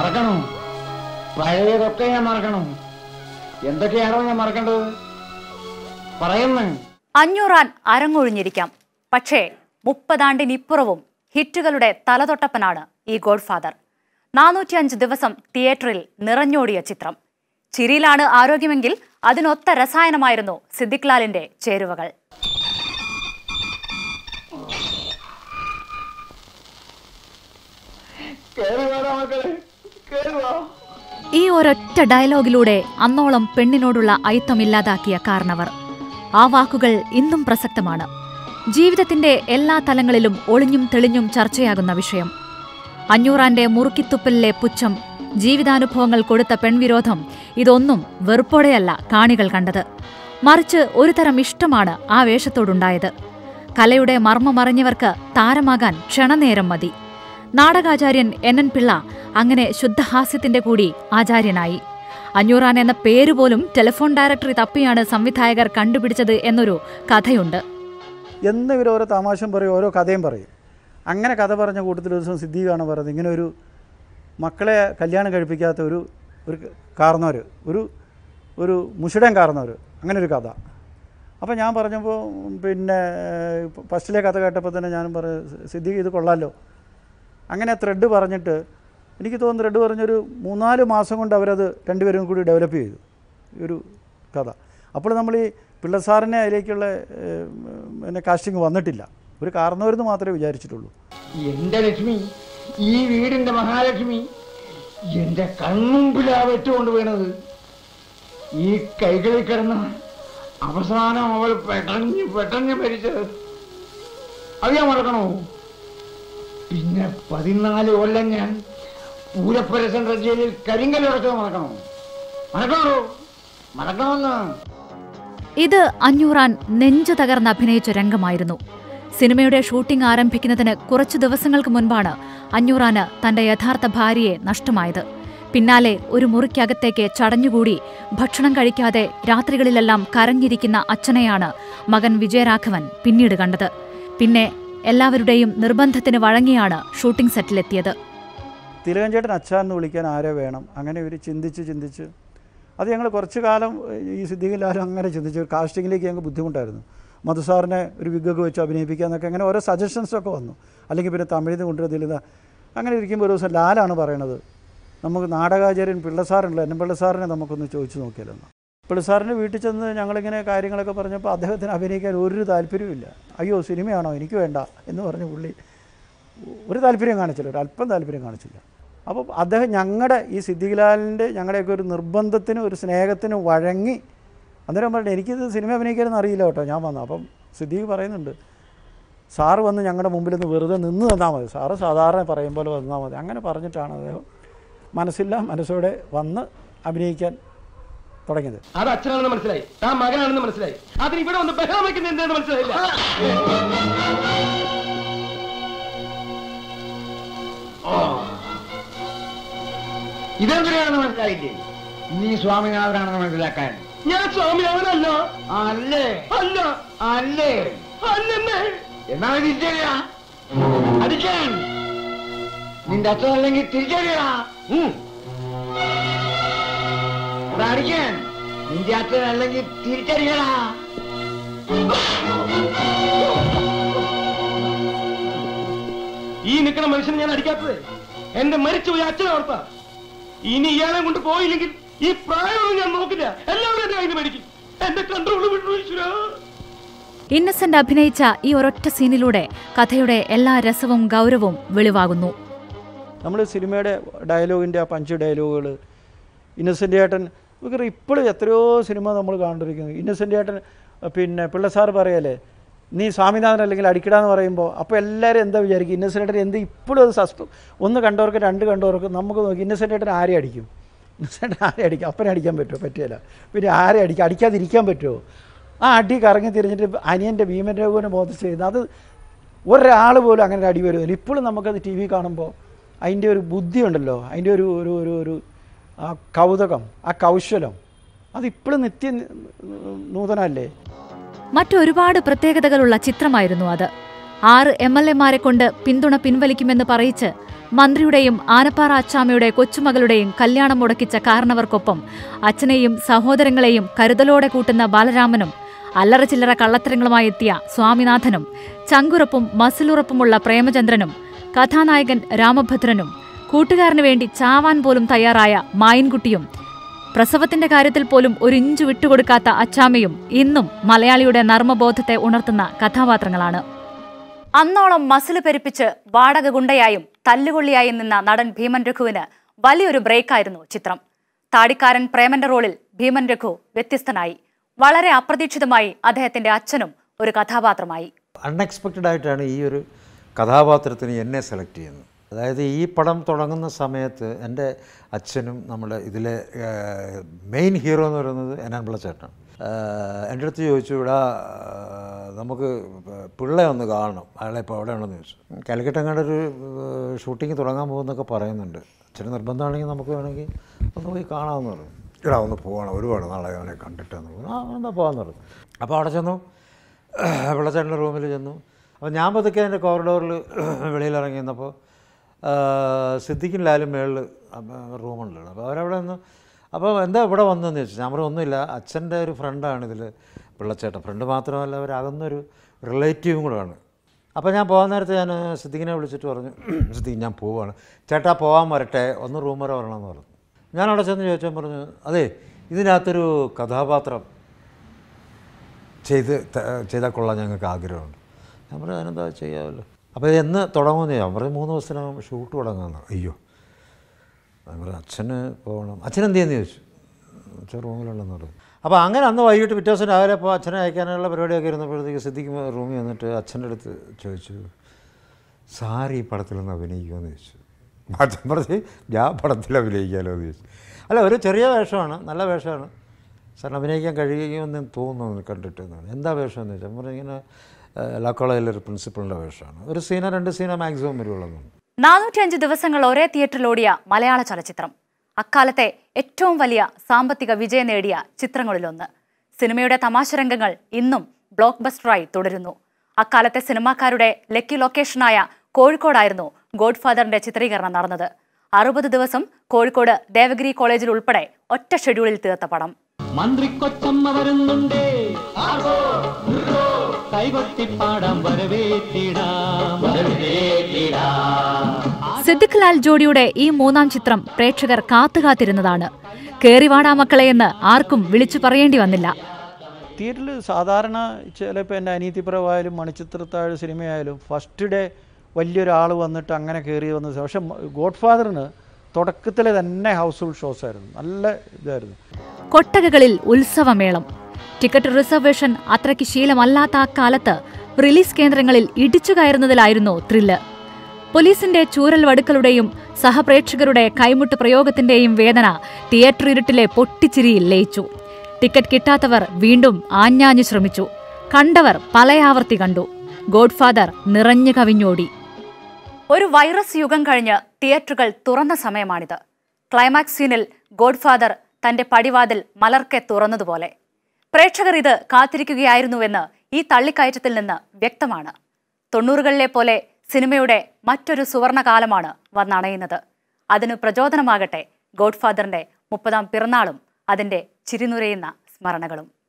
മറക്കണോ പഴയതൊക്കെ ഞാൻ മറക്കണം എന്തൊക്കെയാണോ ഞാൻ മറക്കേണ്ടത് പറയുന്നു അഞ്ഞൂറാൻ അരങ്ങൊഴിഞ്ഞിരിക്കാം പക്ഷേ മുപ്പതാണ്ടിനിപ്പുറവും ഹിറ്റുകളുടെ തലതൊട്ടപ്പനാണ് ഈ ഗോഡ്ഫാദർ നാനൂറ്റിയഞ്ച് ദിവസം തിയേറ്ററിൽ നിറഞ്ഞോടിയ ചിത്രം ചിരിയിലാണ് ആരോഗ്യമെങ്കിൽ അതിനൊത്ത രസായനമായിരുന്നു സിദ്ദിഖ് ലാലിന്റെ ചേരുവകൾ കേറി വേടാ മക്കളെ കേറി വാ ഈ ഒരൊറ്റ ഡയലോഗിലൂടെ അന്നോളം പെണ്ണിനോടുള്ള അയിത്തം ഇല്ലാതാക്കിയ കാരണവർ ആ വാക്കുകൾ ഇന്നും പ്രസക്തമാണ് ജീവിതത്തിന്റെ എല്ലാ തലങ്ങളിലും ഒളിഞ്ഞും തെളിഞ്ഞും ചർച്ചയാകുന്ന വിഷയം അഞ്ഞൂറാന്റെ മുറുക്കിത്തുപ്പലിലെ പുച്ഛം ജീവിതാനുഭവങ്ങൾ കൊടുത്ത പെൺവിരോധം ഇതൊന്നും വെറുപ്പോടെയല്ല കാണികൾ കണ്ടത് മറിച്ച് ഒരു തരം ഇഷ്ടമാണ് ആ വേഷത്തോടുണ്ടായത് കലയുടെ മർമ്മമറിഞ്ഞവർക്ക് താരമാകാൻ ക്ഷണനേരം മതി നാടകാചാര്യൻ എൻ എൻ പിള്ള അങ്ങനെ ശുദ്ധഹാസ്യത്തിന്റെ കൂടി ആചാര്യനായി അഞ്ഞൂറാൻ എന്ന പേരുപോലും ടെലിഫോൺ ഡയറക്ടറി തപ്പിയാണ് സംവിധായകർ കണ്ടുപിടിച്ചത് എന്നൊരു കഥയുണ്ട് എന്ന് ഇവർ ഓരോ തമാശയും പറയും ഓരോ കഥയും പറയും അങ്ങനെ കഥ പറഞ്ഞ കൂട്ടത്തിൽ ഒരു ദിവസം സിദ്ദീഖാണ് പറയുന്നത് ഇങ്ങനെ ഒരു മക്കളെ കല്യാണം കഴിപ്പിക്കാത്ത ഒരു ഒരു കാർന്നവർ ഒരു ഒരു മുഷിടൻ കാർന്നവർ അങ്ങനെ ഒരു കഥ അപ്പോൾ ഞാൻ പറഞ്ഞപ്പോൾ പിന്നെ ഫസ്റ്റിലെ കഥ കേട്ടപ്പോൾ തന്നെ ഞാനും പറഞ്ഞു സിദ്ദീഖ് ഇത് കൊള്ളാമല്ലോ അങ്ങനെ ത്രെഡ് പറഞ്ഞിട്ട് എനിക്ക് തോന്നുന്നു ത്രെഡ് പറഞ്ഞൊരു മൂന്നാല് മാസം കൊണ്ട് അവരത് രണ്ടുപേരും കൂടി ഡെവലപ്പ് ചെയ്തു ഈ ഒരു കഥ അപ്പോൾ നമ്മൾ ഈ പിള്ളസാറിനെ അതിലേക്കുള്ള ഏഹ്, പിന്നെ കാസ്റ്റിംഗ് വന്നിട്ടില്ല ഒരു കാരണവരെന്ന് മാത്രമേ വിചാരിച്ചിട്ടുള്ളൂ എന്റെ ലക്ഷ്മി ഈ വീടിന്റെ മഹാലക്ഷ്മി എന്റെ കൺമുമ്പിലാ വെട്ടുകൊണ്ട് വീണത് ഈ കൈകളിൽ കിടന്ന അവസാനം അവൾ പെട്ടഞ്ഞ് പെട്ടഞ്ഞ് മരിച്ചത് അത് ഞാൻ മറക്കണോ പിന്നെ പതിനാല് കൊല്ലം ഞാൻ പൂരപ്പുര സെൻട്രൽ ജയിലിൽ കരിങ്കല്ലുടച്ചത് മറക്കണോ മറക്കണോ മറക്കണമെന്ന് ഇത് അഞ്ഞൂറാൻ നെഞ്ചു തകർന്ന് അഭിനയിച്ച രംഗമായിരുന്നു സിനിമയുടെ ഷൂട്ടിംഗ് ആരംഭിക്കുന്നതിന് കുറച്ചു ദിവസങ്ങൾക്ക് മുൻപാണ് അഞ്ഞൂറാന് തന്റെ യഥാർത്ഥ ഭാര്യയെ നഷ്ടമായത് പിന്നാലെ ഒരു മുറിക്കകത്തേക്ക് ചടഞ്ഞുകൂടി ഭക്ഷണം കഴിക്കാതെ രാത്രികളിലെല്ലാം കരഞ്ഞിരിക്കുന്ന അച്ഛനെയാണ് മകൻ വിജയരാഘവൻ പിന്നീട് കണ്ടത് പിന്നെ എല്ലാവരുടെയും നിർബന്ധത്തിന് വഴങ്ങിയാണ് ഷൂട്ടിംഗ് സെറ്റിലെത്തിയത് തിലകൻ ചേട്ടൻ അച്ഛൻ എന്ന് വിളിക്കാൻ ആരെ വേണം അങ്ങനെ ഇവർ ചിന്തിച്ച് ചിന്തിച്ച് അത് ഞങ്ങൾ കുറച്ച് കാലം ഈ സിദ്ദീഖിലാലും അങ്ങനെ ചിന്തിച്ചു കാസ്റ്റിങ്ങിലേക്ക് ഞങ്ങൾക്ക് ബുദ്ധിമുട്ടായിരുന്നു മധുസാറിനെ ഒരു വിഗൊക്കെ വെച്ച് അഭിനയിപ്പിക്കുക എന്നൊക്കെ അങ്ങനെ ഓരോ സജഷൻസൊക്കെ വന്നു അല്ലെങ്കിൽ പിന്നെ തമിഴിൽ നിന്ന് കൊണ്ടുവരുന്നില്ല അങ്ങനെ ഇരിക്കുമ്പോൾ ഒരു ദിവസം ലാലാണ് പറയണത് നമുക്ക് നാടകാചാര്യൻ പിള്ളസാറുണ്ടല്ലോ എന്നെ പിള്ളസാറിനെ നമുക്കൊന്ന് ചോദിച്ചു നോക്കിയാലോ പിള്ളസാറിൻ്റെ വീട്ടിൽ ചെന്ന് ഞങ്ങളിങ്ങനെ കാര്യങ്ങളൊക്കെ പറഞ്ഞപ്പോൾ അദ്ദേഹത്തിന് അഭിനയിക്കാൻ ഒരു താല്പര്യവുമില്ല അയ്യോ സിനിമയാണോ എനിക്ക് വേണ്ട എന്ന് പറഞ്ഞ് പുള്ളി ഒരു താല്പര്യം കാണിച്ചില്ല ഒരു അല്പം താല്പര്യം കാണിച്ചില്ല അപ്പോൾ അദ്ദേഹം ഞങ്ങളുടെ ഈ സിദ്ദിഖ്ലാലിൻ്റെ ഞങ്ങളുടെയൊക്കെ ഒരു നിർബന്ധത്തിനും ഒരു സ്നേഹത്തിനും വഴങ്ങി അന്നേരം പറഞ്ഞു എനിക്കിത് സിനിമ അഭിനയിക്കാനൊന്നും അറിയില്ല കേട്ടോ ഞാൻ വന്നു അപ്പം സിദ്ദീഖ് പറയുന്നുണ്ട് സാറ് വന്ന് ഞങ്ങളുടെ മുമ്പിൽ നിന്ന് വെറുതെ നിന്ന് തന്നാൽ മതി സാറ് സാധാരണ പറയും പോലെ വന്നാൽ മതി അങ്ങനെ പറഞ്ഞിട്ടാണ് അദ്ദേഹം മനസ്സില്ല മനസ്സോടെ വന്ന് അഭിനയിക്കാൻ തുടങ്ങിയത് അത് അച്ഛനാണെന്ന് മനസ്സിലായി താൻ മകനാണെന്ന് മനസ്സിലായി അതിന് ഇവിടെ വന്ന് ബഹളം വയ്ക്കുന്ന എന്താണെന്ന് മനസ്സിലായില്ല ഇതെന്തിനാണെന്ന് മനസ്സിലായില്ലേ നീ സ്വാമിനാഥനാണെന്ന് മനസ്സിലാക്കാൻ ഞാൻ സ്വാമിയാവനല്ല അല്ലേ അല്ല അല്ലേ അല്ലെന്നേ എന്നാ തിരിച്ചറിയാ അടിക്കാൻ നിന്റെ അച്ഛൻ അല്ലെങ്കിൽ തിരിച്ചറിയാ ഉം. എടാ, അടിക്കാൻ നിന്റെ അച്ഛൻ അല്ലെങ്കിൽ തിരിച്ചറിയടാ ഈ നിൽക്കുന്ന മനുഷ്യനെ ഞാൻ അടിക്കാത്തത് എന്റെ മരിച്ചുപോയ അച്ഛനെ ഓർത്ത ഇനി ഇയാളെ കൊണ്ട് പോയില്ലെങ്കിൽ ഈ പ്രായമൊന്നും ഞാൻ നോക്കില്ല എല്ലാവരും എന്റെ കയ്യിൽ മേടിക്കും എന്റെ കൺട്രോൾ വിട്ടു ഈശ്വരാ. ഇന്നസെന്റ് അഭിനയിച്ച ഈ ഒരൊറ്റ സീനിലൂടെ കഥയുടെ എല്ലാ രസവും ഗൗരവവും വെളിവാകുന്നു നമ്മൾ സിനിമയുടെ ഡയലോഗിൻ്റെ ആ പഞ്ച് ഡയലോഗുകൾ ഇന്നസെൻ്റ് ഏട്ടൻ നമുക്ക് ഇപ്പോഴും എത്രയോ സിനിമ നമ്മൾ കണ്ടിരിക്കുന്നു ഇന്നസെൻ്റ് ഏട്ടൻ പിന്നെ പിള്ളസാർ പറയല്ലേ നീ സ്വാമിനാഥൻ അല്ലെങ്കിൽ അടിക്കടാന്ന് പറയുമ്പോൾ അപ്പോൾ എല്ലാവരും എന്താ വിചാരിക്കും ഇന്നസെൻ്റ് ഏട്ടൻ എന്ത് ഇപ്പോഴും അത് സസ്പ ഒന്ന് കണ്ടവർക്ക് രണ്ട് കണ്ടവർക്ക് നമുക്ക് നോക്കി ഇന്നസെൻ്റ് ഏട്ടൻ ആരെ അടിക്കും ഇന്നസെൻ്റ് ആരെ അടിക്കും അപ്പനെ അടിക്കാൻ പറ്റുമോ പറ്റിയല്ല പിന്നെ ആരെ അടിക്കും അടിക്കാതിരിക്കാൻ പറ്റുമോ ആ അടി കറങ്ങി തിരിഞ്ഞിട്ട് അനിയൻ്റെ ഭീമൻ രഘുവിനെ മുഖത്ത് ചെയ്യുന്നത് അത് ഒരാൾ പോലും അങ്ങനെ ഒരു അടി വരുന്നില്ല ഇപ്പോഴും നമുക്കത് ടി വി കാണുമ്പോൾ അതിൻ്റെ ഒരു ബുദ്ധി ഉണ്ടല്ലോ അതിൻ്റെ ഒരു ഒരു ഒരു ഒരു ആ കൗതുകം ആ കൗശലം അതിപ്പോഴും നിത്യ നൂതനമല്ലേ മറ്റൊരുപാട് പ്രത്യേകതകളുള്ള ചിത്രമായിരുന്നു അത് ആറ് എം എൽ എമാരെ കൊണ്ട് പിന്തുണ പിൻവലിക്കുമെന്ന് പറയിച്ച് മന്ത്രിയുടെയും ആനപ്പാറ അച്ചാമ്മയുടെ കൊച്ചുമകളുടെയും കല്യാണം മുടക്കിച്ച കാരണവർക്കൊപ്പം അച്ഛനെയും സഹോദരങ്ങളെയും കരുതലോടെ കൂട്ടുന്ന ബാലരാമനും അല്ലറ ചില്ലറ കള്ളത്തരങ്ങളുമായി എത്തിയ സ്വാമിനാഥനും ചങ്കുറപ്പും മസിലുറപ്പുമുള്ള പ്രേമചന്ദ്രനും കഥാനായകൻ രാമഭദ്രനും കൂട്ടുകാരനു വേണ്ടി ചാവാൻ പോലും തയ്യാറായ മായിൻകുട്ടിയും പ്രസവത്തിന്റെ കാര്യത്തിൽ പോലും ഒരു ഇഞ്ചു വിട്ടുകൊടുക്കാത്ത അച്ചാമ്മയും ഇന്നും മലയാളിയുടെ നർമ്മബോധത്തെ ഉണർത്തുന്ന കഥാപാത്രങ്ങളാണ് അന്നോളം മസില് പെരുപ്പിച്ച് വാടക ഗുണ്ടയായും തല്ലുകൊള്ളിയായും നിന്ന നടൻ ഭീമൻ രഘുവിന് വലിയൊരു ബ്രേക്കായിരുന്നു ചിത്രം താടിക്കാരൻ പ്രേമന്റെ റോളിൽ ഭീമൻ രഘു വ്യത്യസ്തനായി വളരെ അപ്രതീക്ഷിതമായി അദ്ദേഹത്തിന്റെ അച്ഛനും ഒരു കഥാപാത്രമായി അൺഎക്സ്പെക്റ്റഡ് ആയിട്ടാണ് ഈ ഒരു കഥാപാത്രത്തിന് എന്നെ സെലക്ട് ചെയ്യുന്നത് അതായത് ഈ പടം തുടങ്ങുന്ന സമയത്ത് എൻ്റെ അച്ഛനും നമ്മുടെ ഇതിലെ മെയിൻ ഹീറോ എന്ന് പറയുന്നത് എന്നാൻപിള്ള ചേട്ടൻ എൻ്റെ അടുത്ത് ചോദിച്ചു ഇവിടെ നമുക്ക് പിള്ളേ ഒന്ന് കാണണം അയാളെ ഇപ്പോൾ അവിടെ ഉണ്ടെന്ന് ചോദിച്ചു കാലിക്കറ്റ് ഒരു ഷൂട്ടിങ് തുടങ്ങാൻ പോകുന്നൊക്കെ പറയുന്നുണ്ട് അച്ഛന് നിർബന്ധമാണെങ്കിൽ നമുക്ക് വേണമെങ്കിൽ ഒന്ന് പോയി കാണാമെന്ന് പറഞ്ഞു ഇടാ ഒന്ന് പോകണം ഒരുപാട് നാളെ അവനെ കണ്ടിട്ടെന്ന് പറഞ്ഞു ആ എന്താ പോകാമെന്ന് പറഞ്ഞു അപ്പോൾ അവിടെ ചെന്നു വെള്ളച്ചേട്ടൻ്റെ റൂമിൽ ചെന്നു അപ്പോൾ ഞാൻ പതുക്കെ എൻ്റെ കോറിഡോറിൽ വെളിയിൽ ഇറങ്ങി നിന്നപ്പോൾ സിദ്ദിഖും ലാലും മേളിൽ റൂമുണ്ടല്ലോ അപ്പോൾ അവരവിടെ നിന്ന് അപ്പോൾ എന്താ ഇവിടെ വന്നതെന്ന് ചോദിച്ചു ഞാൻ പറഞ്ഞു ഒന്നുമില്ല അച്ഛൻ്റെ ഒരു ഫ്രണ്ടാണ് ഇതിൽ പിള്ളച്ചേട്ടൻ ഫ്രണ്ട് മാത്രമല്ല അവരകുന്നൊരു റിലേറ്റീവും കൂടെയാണ് അപ്പോൾ ഞാൻ പോകാൻ നേരത്തെ ഞാൻ സിദ്ദിഖിനെ വിളിച്ചിട്ട് പറഞ്ഞു സിദ്ദിഖ് ഞാൻ പോവാണ് ചേട്ടാ പോകാൻ വരട്ടെ ഒന്ന് റൂം വരെ വരണമെന്ന് പറഞ്ഞു ഞാൻ അവിടെ ചെന്ന് ചോദിച്ചാൽ പറഞ്ഞു അതെ ഇതിനകത്തൊരു കഥാപാത്രം ചെയ്ത് ത- ചെയ്താൽ കൊള്ളാൻ ഞങ്ങൾക്ക് ആഗ്രഹമുണ്ട് ഞാൻ പറഞ്ഞു അതിനെന്താ ചെയ്യാമല്ലോ അപ്പോൾ ഇത് എന്ന് തുടങ്ങുമെന്ന് ഞാൻ പറഞ്ഞു മൂന്ന് ദിവസത്തിനകം ഷൂട്ട് തുടങ്ങാമെന്ന് അയ്യോ ഞാൻ പറഞ്ഞു അച്ഛന് പോകണം അച്ഛൻ എന്ത് ചെയ്യുന്നു ചോദിച്ചു അച്ഛൻ റൂമിലുണ്ടെന്ന് പറഞ്ഞു അപ്പോൾ അങ്ങനെ അന്ന് വൈകിട്ട് പിറ്റേ ദിവസം രാവിലെ അപ്പോൾ അച്ഛനെ അയക്കാനുള്ള പരിപാടിയൊക്കെ ഇരുന്നപ്പോഴത്തേക്ക് സിദ്ദിഖ് റൂമിൽ വന്നിട്ട് അച്ഛൻ്റെ അടുത്ത് ചോദിച്ചു സാർ ഈ പടത്തിലൊന്ന് അഭിനയിക്കുമെന്ന് ചോദിച്ചു അച്ഛൻ പറഞ്ഞ് ഞാൻ പടത്തിൽ അഭിനയിക്കാമല്ലോ എന്ന് ചോദിച്ചു അല്ല ഒരു ചെറിയ വേഷമാണ് നല്ല വേഷമാണ് സാറിന് അഭിനയിക്കാൻ കഴിയുമെന്ന് തോന്നുന്നു കണ്ടിട്ട് എന്നാണ് എന്താ വേഷം എന്ന് ചോദിച്ചാൽ പറഞ്ഞു ഇങ്ങനെ ലാ കോളേജിലെ ഒരു പ്രിൻസിപ്പളിൻ്റെ വേഷമാണ് ഒരു സീനോ രണ്ട് സീനോ മാക്സിമം വരുള്ളൂ നാനൂറ്റിയഞ്ച് ദിവസങ്ങൾ ഒരേ തിയേറ്ററിലോടിയ മലയാള ചലച്ചിത്രം അക്കാലത്തെ ഏറ്റവും വലിയ സാമ്പത്തിക വിജയം നേടിയ ചിത്രങ്ങളിലൊന്ന് സിനിമയുടെ തമാശരംഗങ്ങൾ ഇന്നും ബ്ലോക്ക് ബസ്റ്ററായി തുടരുന്നു അക്കാലത്തെ സിനിമാക്കാരുടെ ലക്കി ലൊക്കേഷനായ കോഴിക്കോടായിരുന്നു ഗോഡ് ഫാദറിന്റെ ചിത്രീകരണം നടന്നത് അറുപത് ദിവസം കോഴിക്കോട് ദേവഗിരി കോളേജിൽ ഉൾപ്പെടെ ഒറ്റ ഷെഡ്യൂളിൽ തീർത്ത പടം മന്ത്രി കൊച്ചമ്മ വരുന്നുണ്ടേ കൈകൊട്ടിപ്പാടാം വരവേറ്റിടാം സിദ്ദിഖ് ലാൽ ജോഡിയുടെ ഈ മൂന്നാം ചിത്രം പ്രേക്ഷകർ കാത്തുകാത്തിരുന്നതാണ് കേറിവാടാ മക്കളെ എന്ന് ആർക്കും വിളിച്ചു പറയേണ്ടി വന്നില്ല തിയേറ്ററിൽ സാധാരണ ചിലപ്പോൾ എൻ്റെ അനീതിപ്രവായാലും മണിച്ചിത്രത്താഴ് സിനിമയായാലും ഫസ്റ്റ് ഡേ വലിയൊരാൾ വന്നിട്ട് അങ്ങനെ കയറി വന്നത് പക്ഷെ ഗോഡ് ഫാദറിന് തുടക്കത്തിലെ തന്നെ ഹൗസ്ഫുൾ ഷോസ് ആയിരുന്നു നല്ല ഇതായിരുന്നു കൊട്ടകകളിൽ ഉത്സവമേളം ടിക്കറ്റ് റിസർവേഷൻ അത്രയ്ക്ക് ശീലമല്ലാത്ത ആ കാലത്ത് റിലീസ് കേന്ദ്രങ്ങളിൽ ഇടിച്ചു കയറുന്നതിലായിരുന്നു ത്രില്ല് പോലീസിന്റെ ചൂരൽ വടുക്കളുടെയും സഹപ്രേക്ഷകരുടെ കൈമുട്ട് പ്രയോഗത്തിന്റെയും വേദന തിയേറ്റർ ഇരുട്ടിലെ പൊട്ടിച്ചിരിയിൽ ലയിച്ചു ടിക്കറ്റ് കിട്ടാത്തവർ വീണ്ടും ആഞ്ഞാഞ്ഞു ശ്രമിച്ചു കണ്ടവർ പലയാവർത്തി കണ്ടു ഗോഡ്ഫാദർ നിറഞ്ഞു കവിഞ്ഞോടി ഒരു വൈറസ് യുഗം കഴിഞ്ഞ് തിയേറ്ററുകൾ തുറന്ന സമയമാണിത് ക്ലൈമാക്സ് സീനിൽ ഗോഡ്ഫാദർ തന്റെ പടിവാതിൽ മലർക്കെ തുറന്നതുപോലെ പ്രേക്ഷകർ ഇത് കാത്തിരിക്കുകയായിരുന്നുവെന്ന് ഈ തള്ളിക്കയറ്റത്തിൽ നിന്ന് വ്യക്തമാണ് തൊണ്ണൂറുകളിലെ പോലെ സിനിമയുടെ മറ്റൊരു സുവർണകാലമാണ് വന്നണയുന്നത് അതിന് പ്രചോദനമാകട്ടെ ഗോഡ്ഫാദറിന്റെ മുപ്പതാം പിറന്നാളും അതിന്റെ ചിരിനുരയുന്ന സ്മരണകളും